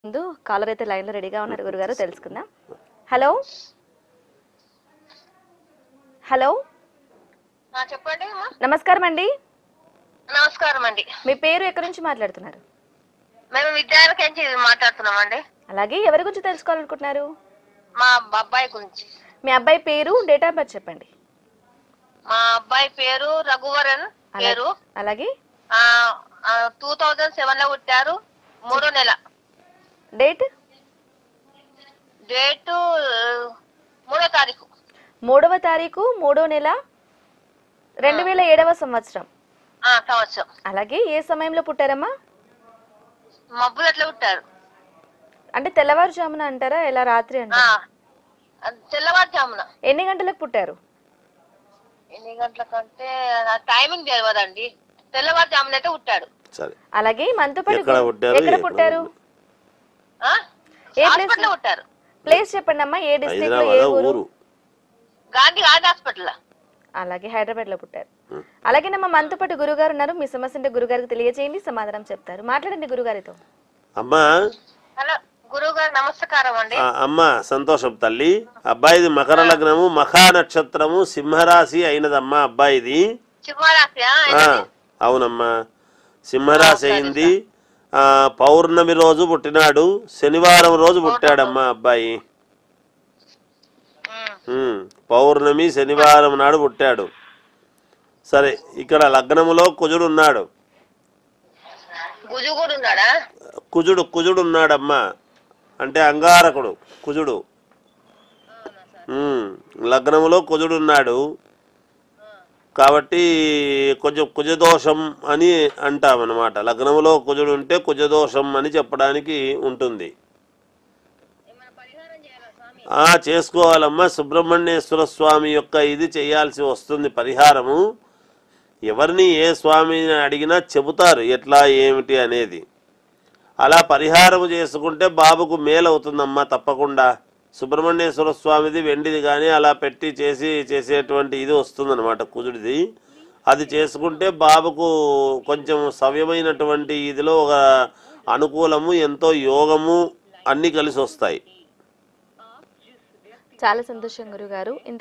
ముందు కాలర్ అయితే లైన్ లో రెడీగా ఉన్నారు గురుగారు తెలుసుకుందాం హలో హలో ఆ, చెప్పండి అమ్మా నమస్కారం అండి నమస్కారం అండి మీ పేరు ఎక్కడి నుంచి మాట్లాడుతున్నారు మేము విద్యార్థి నుంచి మాట్లాడుతున్నామండి అలాగే ఎవరి గురించి తెలుసుకోవాలనుకుంటున్నారు మా అబ్బాయి గురించి మీ అబ్బాయి పేరు డేట్ ఆఫ్ బర్త్ చెప్పండి మా అబ్బాయి పేరు రఘువరన్ పేరు అలాగే టూ థౌజండ్ సెవెన్ లో పుట్టారు మూడో నెల డేట్ డేటు మూడో తారీఖు మూడవ తారీఖు మూడో నెల రెండు వేల ఏడవ సంవత్సరం ఆ, సంవత్సరం అలాగే ఏ సమయంలో పుట్టారమ్మా మబ్బులు ఎట్లా పుట్టారు అంటే తెల్లవారుజామున అంటారా ఎలా రాత్రి ఆ, అంటారా అది తెల్లవారుజామున ఎన్ని గంటలకు పుట్టారు ఎన్ని గంటలకంటే ఆ టైమింగ్ తెలియదండి తెల్లవారుజామున అయితే పుట్టాడు సరే అలాగే మనతో పాటు ఎక్కడ గు- పుట్టారు? ఎక్కడ ఎక్కడ పుట్టారు ఆ? ఏ హాస్పిటల్లో పుట్టారు ప్లేస్ చెప్పండి అమ్మా ఏ డిస్ట్రిక్ట్ లో ఏ హైదరాబాద్ ఊరు ఊరు గాంధీ గాంధీ హాస్పిటల్ అలాగే హైదరాబాద్ లో పుట్టారు అలాగే నమ్మ మనతో పాటు గురుగారు ఉన్నారు మీ సమస్య ఉంటే గురుగారికి తెలియజేయండి సమాధానం చెప్తారు మాట్లాడండి గురుగారితో అమ్మా హలో గురువు గారు నమస్కారం అండి ఆ, అమ్మ సంతోషం తల్లి అబ్బాయిది మకర లగ్నము మఖా నక్షత్రము సింహరాశి అయినదమ్మా అబ్బాయిది శుభరాశి ఆ? ఆ, అవునమ్మా సింహరాశి అయింది ఆ, పౌర్ణమి రోజు పుట్టినాడు శనివారం రోజు పుట్టాడమ్మా అబ్బాయి ఉమ్. ఉమ్, పౌర్ణమి శనివారం నాడు పుట్టాడు సరే ఇక్కడ లగ్నములో కుజుడు ఉన్నాడు గుజు కూడా ఉన్నాడా కుజుడు కుజుడు ఉన్నాడమ్మా అంటే అంగారకుడు కుజుడు ఉమ్, లగ్నములో కుజుడు ఉన్నాడు కాబట్టి కొంచెం కుజదోషం అని అంటామన్నమాట లగ్నములో కుజుడు ఉంటే కుజదోషం అని చెప్పడానికి ఉంటుంది ఆ చేసుకోవాలమ్మా సుబ్రహ్మణ్యేశ్వర స్వామి యొక్క ఇది చేయాల్సి వస్తుంది పరిహారము ఎవరిని ఏ స్వామిని అడిగినా చెబుతారు ఎట్లా ఏమిటి అనేది అలా పరిహారం చేసుకుంటే బాబుకు మేలవుతుందమ్మా తప్పకుండా సుబ్రహ్మణ్యేశ్వర స్వామిది వెండిది కానీ అలా పెట్టి చేసి చేసేటువంటి ఇది వస్తుందన్నమాట కుజుడిది అది చేసుకుంటే బాబుకు కొంచెం సవ్యమైనటువంటి ఇదిలో ఒక అనుకూలము ఎంతో యోగము అన్నీ కలిసి వస్తాయి చాలా సంతోషం గురుగారు ఇంత